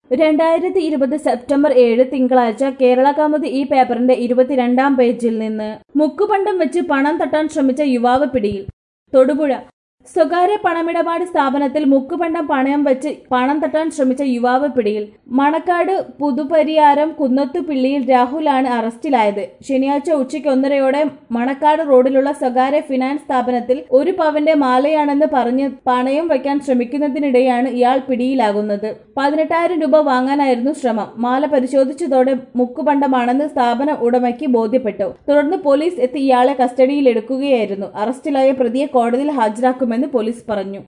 രണ്ടായിരത്തി ഇരുപത് സെപ്റ്റംബർ ഏഴ് തിങ്കളാഴ്ച കേരള കൗമുദി ഈ പേപ്പറിന്റെ ഇരുപത്തിരണ്ടാം പേജിൽ നിന്ന് മുക്കുപണ്ടം വെച്ച് പണം തട്ടാൻ ശ്രമിച്ച യുവാവ് പിടിയിൽ തൊടുപുഴ സ്വകാര്യ പണമിടപാട് സ്ഥാപനത്തിൽ മുക്കുപണ്ടം പണയം വെച്ച് പണം തട്ടാൻ ശ്രമിച്ച യുവാവ് പിടിയിൽ മണക്കാട് പുതുപരിയാരം കുന്നത്തുപിള്ളിയിൽ രാഹുലാണ് അറസ്റ്റിലായത് ശനിയാഴ്ച ഉച്ചയ്ക്ക് ഒന്നരയോടെ മണക്കാട് റോഡിലുള്ള സ്വകാര്യ ഫിനാൻസ് സ്ഥാപനത്തിൽ ഒരു പവന്റെ മാലയാണെന്ന് പറഞ്ഞ് പണയം വയ്ക്കാൻ ശ്രമിക്കുന്നതിനിടെയാണ് ഇയാൾ പിടിയിലാകുന്നത് പതിനെട്ടായിരം രൂപ വാങ്ങാനായിരുന്നു ശ്രമം മാല പരിശോധിച്ചതോടെ മുക്കുപണ്ടമാണെന്ന് സ്ഥാപന ഉടമയ്ക്ക് ബോധ്യപ്പെട്ടു തുടർന്ന് പോലീസ് എത്തി ഇയാളെ കസ്റ്റഡിയിലെടുക്കുകയായിരുന്നു അറസ്റ്റിലായ പ്രതിയെ കോടതിയിൽ ഹാജരാക്കുമെന്ന് പോലീസ് പറഞ്ഞു